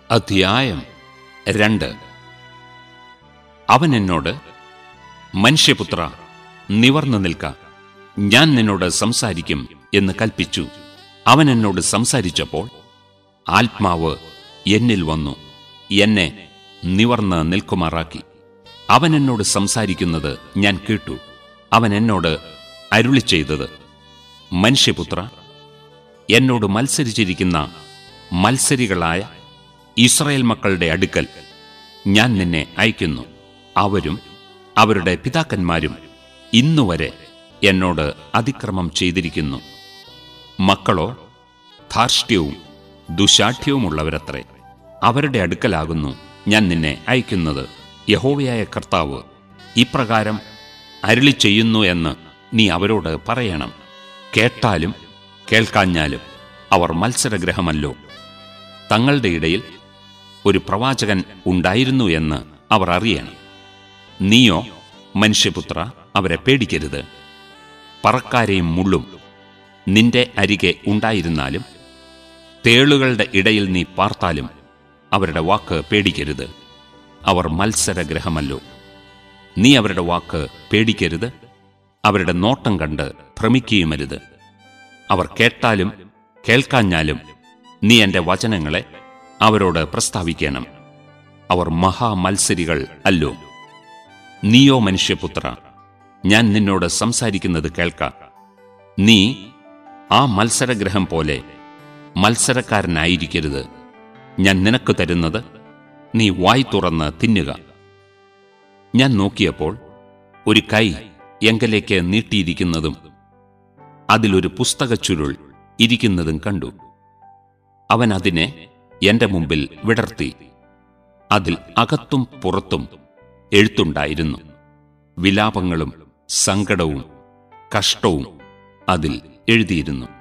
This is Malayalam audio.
അധ്യായം രണ്ട് അവൻ എന്നോട് മനുഷ്യപുത്ര നിവർന്നു നിൽക്ക ഞാൻ നിന്നോട് സംസാരിക്കും എന്ന് കൽപ്പിച്ചു അവൻ എന്നോട് സംസാരിച്ചപ്പോൾ ആത്മാവ് എന്നിൽ വന്നു എന്നെ നിവർന്ന് നിൽക്കുമാറാക്കി അവൻ എന്നോട് സംസാരിക്കുന്നത് ഞാൻ കേട്ടു അവൻ എന്നോട് അരുളി ചെയ്തത് മനുഷ്യപുത്ര എന്നോട് മത്സരിച്ചിരിക്കുന്ന മത്സരികളായ ഇസ്രായേൽ മക്കളുടെ അടുക്കൽ ഞാൻ നിന്നെ അയക്കുന്നു അവരും അവരുടെ പിതാക്കന്മാരും ഇന്നുവരെ എന്നോട് അതിക്രമം ചെയ്തിരിക്കുന്നു മക്കളോ ധാർഷ്ട്യവും ദുശാഠ്യവുമുള്ളവരത്രേ അവരുടെ അടുക്കലാകുന്നു ഞാൻ നിന്നെ അയക്കുന്നത് യഹോവയായ കർത്താവ് ഇപ്രകാരം അരുളി ചെയ്യുന്നു എന്ന് നീ അവരോട് പറയണം കേട്ടാലും കേൾക്കാഞ്ഞാലും അവർ മത്സരഗ്രഹമല്ലോ തങ്ങളുടെ ഇടയിൽ ഒരു പ്രവാചകൻ ഉണ്ടായിരുന്നു എന്ന് അവർ അറിയണം നീയോ മനുഷ്യപുത്ര അവരെ പേടിക്കരുത് പറക്കാരെയും മുള്ളും നിന്റെ അരികെ ഉണ്ടായിരുന്നാലും തേളുകളുടെ ഇടയിൽ നീ പാർത്താലും അവരുടെ വാക്ക് പേടിക്കരുത് അവർ മത്സരഗ്രഹമല്ലോ നീ അവരുടെ വാക്ക് പേടിക്കരുത് അവരുടെ നോട്ടം കണ്ട് ഭ്രമിക്കുകയുമരുത് അവർ കേട്ടാലും കേൾക്കാഞ്ഞാലും നീ എന്റെ വചനങ്ങളെ അവരോട് പ്രസ്താവിക്കണം അവർ മഹാമത്സരികൾ അല്ലോ നീയോ മനുഷ്യപുത്ര ഞാൻ നിന്നോട് സംസാരിക്കുന്നത് കേൾക്ക നീ ആ മത്സരഗ്രഹം പോലെ മത്സരക്കാരനായിരിക്കരുത് ഞാൻ നിനക്ക് തരുന്നത് നീ വായി തുറന്ന് തിന്നുക ഞാൻ നോക്കിയപ്പോൾ ഒരു കൈ എങ്കലേക്ക് നീട്ടിയിരിക്കുന്നതും അതിലൊരു പുസ്തകച്ചുരുൾ ഇരിക്കുന്നതും കണ്ടു അവൻ അതിനെ എന്റെ മുമ്പിൽ വിടർത്തി അതിൽ അകത്തും പുറത്തും എഴുത്തുണ്ടായിരുന്നു വിലാപങ്ങളും സങ്കടവും കഷ്ടവും അതിൽ എഴുതിയിരുന്നു